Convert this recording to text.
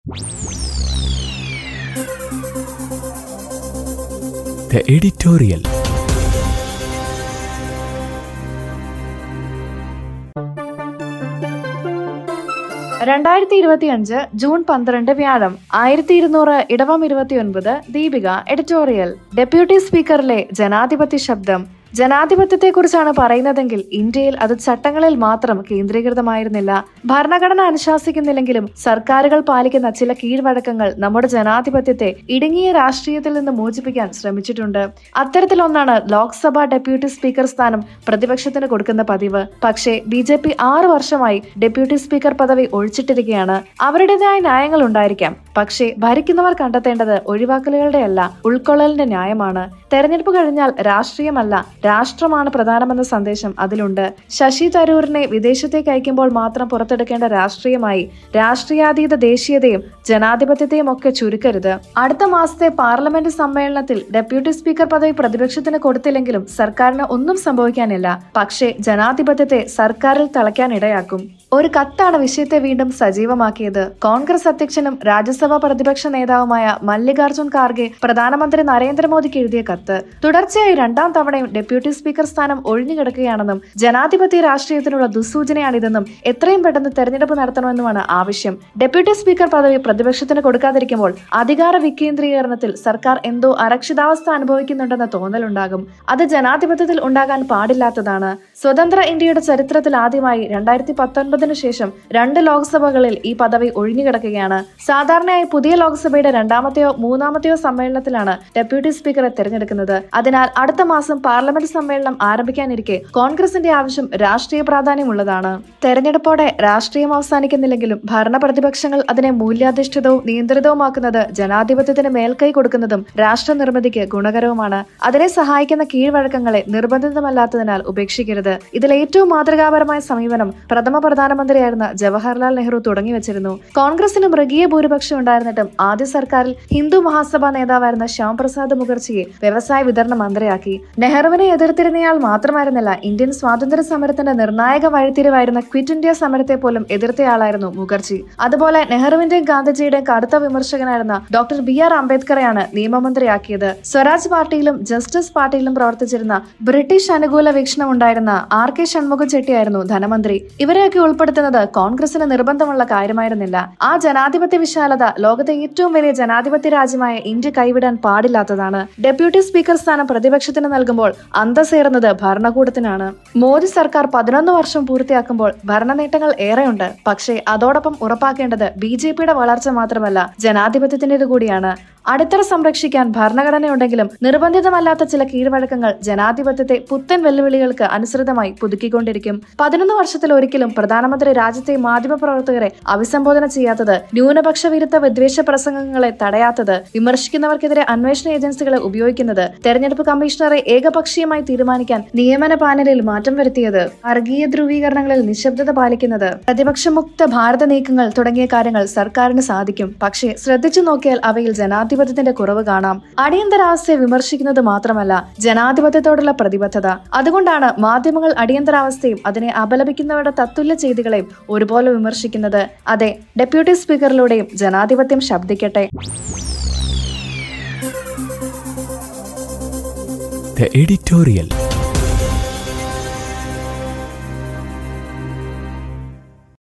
The editorial. രണ്ടായിരത്തി ഇരുപത്തി അഞ്ച് ജൂൺ പന്ത്രണ്ട് വ്യാഴം ആയിരത്തി ഇരുന്നൂറ് ഇടവം ഇരുപത്തിയൊൻപത് ദീപിക എഡിറ്റോറിയൽ ഡെപ്യൂട്ടി സ്പീക്കറിലെ ജനാധിപത്യ ശബ്ദം ജനാധിപത്യത്തെക്കുറിച്ചാണ് പറയുന്നതെങ്കിൽ ഇന്ത്യയിൽ അത് ചട്ടങ്ങളിൽ മാത്രം കേന്ദ്രീകൃതമായിരുന്നില്ല ഭരണഘടന അനുശാസിക്കുന്നില്ലെങ്കിലും സർക്കാരുകൾ പാലിക്കുന്ന ചില കീഴ്വഴക്കങ്ങൾ നമ്മുടെ ജനാധിപത്യത്തെ ഇടുങ്ങിയ രാഷ്ട്രീയത്തിൽ നിന്ന് മോചിപ്പിക്കാൻ ശ്രമിച്ചിട്ടുണ്ട് അത്തരത്തിലൊന്നാണ് ലോക്സഭ ഡെപ്യൂട്ടി സ്പീക്കർ സ്ഥാനം പ്രതിപക്ഷത്തിന് കൊടുക്കുന്ന പതിവ് പക്ഷേ ബി ജെ പി ആറ് വർഷമായി ഡെപ്യൂട്ടി സ്പീക്കർ പദവി ഒഴിച്ചിട്ടിരിക്കുകയാണ് അവരുടേതായ ന്യായങ്ങൾ ഉണ്ടായിരിക്കാം പക്ഷേ ഭരിക്കുന്നവർ കണ്ടെത്തേണ്ടത് ഒഴിവാക്കലുകളുടെയല്ല ഉൾക്കൊള്ളലിന്റെ ന്യായമാണ് തെരഞ്ഞെടുപ്പ് കഴിഞ്ഞാൽ രാഷ്ട്രീയമല്ല രാഷ്ട്രമാണ് പ്രധാനമെന്ന സന്ദേശം അതിലുണ്ട് ശശി തരൂരിനെ വിദേശത്തേക്ക് അയക്കുമ്പോൾ മാത്രം പുറത്തെടുക്കേണ്ട രാഷ്ട്രീയമായി രാഷ്ട്രീയാതീത ദേശീയതയും ജനാധിപത്യത്തെയും ഒക്കെ ചുരുക്കരുത് അടുത്ത മാസത്തെ പാർലമെന്റ് സമ്മേളനത്തിൽ ഡെപ്യൂട്ടി സ്പീക്കർ പദവി പ്രതിപക്ഷത്തിന് കൊടുത്തില്ലെങ്കിലും സർക്കാരിന് ഒന്നും സംഭവിക്കാനില്ല പക്ഷേ ജനാധിപത്യത്തെ സർക്കാരിൽ തളയ്ക്കാൻ ഇടയാക്കും ഒരു കത്താണ് വിഷയത്തെ വീണ്ടും സജീവമാക്കിയത് കോൺഗ്രസ് അധ്യക്ഷനും രാജ്യസഭാ പ്രതിപക്ഷ നേതാവുമായ മല്ലികാർജുൻ ഖാർഗെ പ്രധാനമന്ത്രി നരേന്ദ്രമോദിക്ക് എഴുതിയ കത്ത് തുടർച്ചയായി രണ്ടാം തവണയും ഡെപ്യൂട്ടി സ്പീക്കർ സ്ഥാനം ഒഴിഞ്ഞുകിടക്കുകയാണെന്നും ജനാധിപത്യ രാഷ്ട്രീയത്തിനുള്ള ദുസ്സൂചനയാണിതെന്നും എത്രയും പെട്ടെന്ന് തെരഞ്ഞെടുപ്പ് നടത്തണമെന്നുമാണ് ആവശ്യം ഡെപ്യൂട്ടി സ്പീക്കർ പദവി പ്രതിപക്ഷത്തിന് കൊടുക്കാതിരിക്കുമ്പോൾ അധികാര വികേന്ദ്രീകരണത്തിൽ സർക്കാർ എന്തോ അരക്ഷിതാവസ്ഥ അനുഭവിക്കുന്നുണ്ടെന്ന തോന്നലുണ്ടാകും അത് ജനാധിപത്യത്തിൽ ഉണ്ടാകാൻ പാടില്ലാത്തതാണ് സ്വതന്ത്ര ഇന്ത്യയുടെ ചരിത്രത്തിൽ ആദ്യമായി രണ്ടായിരത്തി പത്തൊൻപതിനു ശേഷം രണ്ട് ലോക്സഭകളിൽ ഈ പദവി ഒഴിഞ്ഞുകിടക്കുകയാണ് സാധാരണയായി പുതിയ ലോക്സഭയുടെ രണ്ടാമത്തെയോ മൂന്നാമത്തെയോ സമ്മേളനത്തിലാണ് ഡെപ്യൂട്ടി സ്പീക്കറെ തെരഞ്ഞെടുക്കുന്നത് അതിനാൽ അടുത്ത മാസം പാർലമെന്റ് സമ്മേളനം ആരംഭിക്കാനിരിക്കെ കോൺഗ്രസിന്റെ ആവശ്യം രാഷ്ട്രീയ പ്രാധാന്യമുള്ളതാണ് തെരഞ്ഞെടുപ്പോടെ രാഷ്ട്രീയം അവസാനിക്കുന്നില്ലെങ്കിലും ഭരണ പ്രതിപക്ഷങ്ങൾ അതിനെ മൂല്യാധിഷ്ഠിതവും നിയന്ത്രിതവുമാക്കുന്നത് ജനാധിപത്യത്തിന് മേൽക്കൈ കൊടുക്കുന്നതും രാഷ്ട്ര നിർമ്മിതിക്ക് ഗുണകരവുമാണ് അതിനെ സഹായിക്കുന്ന കീഴ്വഴക്കങ്ങളെ നിർബന്ധിതമല്ലാത്തതിനാൽ ഉപേക്ഷിക്കരുത് ഇതിൽ ഏറ്റവും മാതൃകാപരമായ സമീപനം പ്രഥമ പ്രധാനമന്ത്രിയായിരുന്ന ജവഹർലാൽ നെഹ്റു തുടങ്ങി വെച്ചിരുന്നു കോൺഗ്രസിന് മൃഗീയ ഭൂരിപക്ഷം ഉണ്ടായിരുന്നിട്ടും ആദ്യ സർക്കാരിൽ ഹിന്ദു മഹാസഭ നേതാവായിരുന്ന ശ്യാം പ്രസാദ് മുഖർജിയെ വ്യവസായ വിതരണ മന്ത്രിയാക്കി നെഹ്റുവിനെ എതിർത്തിരുന്നയാൾ മാത്രമായിരുന്നില്ല ഇന്ത്യൻ സ്വാതന്ത്ര്യ സമരത്തിന്റെ നിർണായക വഴിത്തിരിവായിരുന്ന ക്വിറ്റ് ഇന്ത്യ സമരത്തെ പോലും എതിർത്തയാളായിരുന്നു മുഖർജി അതുപോലെ നെഹ്റുവിന്റെയും ഗാന്ധിജിയുടെയും കടുത്ത വിമർശകനായിരുന്ന ഡോക്ടർ ബി ആർ അംബേദ്കറെയാണ് നിയമമന്ത്രിയാക്കിയത് സ്വരാജ് പാർട്ടിയിലും ജസ്റ്റിസ് പാർട്ടിയിലും പ്രവർത്തിച്ചിരുന്ന ബ്രിട്ടീഷ് അനുകൂല വീക്ഷണം ഉണ്ടായിരുന്ന ആർ കെ ഷൺമുഖം ചെട്ടിയായിരുന്നു ധനമന്ത്രി ഇവരെയൊക്കെ ഉൾപ്പെടുത്തുന്നത് കോൺഗ്രസിന് നിർബന്ധമുള്ള കാര്യമായിരുന്നില്ല ആ ജനാധിപത്യ വിശാലത ലോകത്തെ ഏറ്റവും വലിയ ജനാധിപത്യ രാജ്യമായ ഇന്ത്യ കൈവിടാൻ പാടില്ലാത്തതാണ് ഡെപ്യൂട്ടി സ്പീക്കർ സ്ഥാനം പ്രതിപക്ഷത്തിന് നൽകുമ്പോൾ അന്തസ്സേറുന്നത് ഭരണകൂടത്തിനാണ് മോദി സർക്കാർ പതിനൊന്ന് വർഷം പൂർത്തിയാക്കുമ്പോൾ ഭരണ നേട്ടങ്ങൾ ഏറെയുണ്ട് പക്ഷേ അതോടൊപ്പം ഉറപ്പാക്കേണ്ടത് ബി ജെ പിയുടെ വളർച്ച മാത്രമല്ല ജനാധിപത്യത്തിന്റേത് കൂടിയാണ് അടിത്തറ സംരക്ഷിക്കാൻ ഭരണഘടനയുണ്ടെങ്കിലും നിർബന്ധിതമല്ലാത്ത ചില കീഴ്വഴക്കങ്ങൾ ജനാധിപത്യത്തെ പുത്തൻ വെല്ലുവിളികൾക്ക് അനുസൃതമായി പുതുക്കിക്കൊണ്ടിരിക്കും പതിനൊന്ന് വർഷത്തിൽ ഒരിക്കലും പ്രധാനമന്ത്രി രാജ്യത്തെ മാധ്യമപ്രവർത്തകരെ അഭിസംബോധന ചെയ്യാത്തത് ന്യൂനപക്ഷ വിരുദ്ധ വിദ്വേഷ പ്രസംഗങ്ങളെ തടയാത്തത് വിമർശിക്കുന്നവർക്കെതിരെ അന്വേഷണ ഏജൻസികളെ ഉപയോഗിക്കുന്നത് തെരഞ്ഞെടുപ്പ് കമ്മീഷണറെ ഏകപക്ഷീയമായി തീരുമാനിക്കാൻ നിയമന പാനലിൽ മാറ്റം വരുത്തിയത് വർഗീയ ധ്രുവീകരണങ്ങളിൽ നിശബ്ദത പാലിക്കുന്നത് പ്രതിപക്ഷമുക്ത ഭാരത നീക്കങ്ങൾ തുടങ്ങിയ കാര്യങ്ങൾ സർക്കാരിന് സാധിക്കും പക്ഷേ ശ്രദ്ധിച്ചു നോക്കിയാൽ അവയിൽ ജനാധിപത്യത്തിന്റെ കുറവ് കാണാം അടിയന്തരാവസ്ഥയെ വിമർശിക്കുന്നത് മാത്രമല്ല ജനാധിപത്യത്തോടുള്ള പ്രതിബദ്ധത അതുകൊണ്ടാണ് മാധ്യമങ്ങൾ അടിയന്തരാവസ്ഥയും അതിനെ അപലപിക്കുന്നവരുടെ തത്തുല്യ ചെയ്തികളെയും ഒരുപോലെ വിമർശിക്കുന്നത് അതെ ഡെപ്യൂട്ടി സ്പീക്കറിലൂടെയും ജനാധിപത്യം ശബ്ദിക്കട്ടെ The editorial.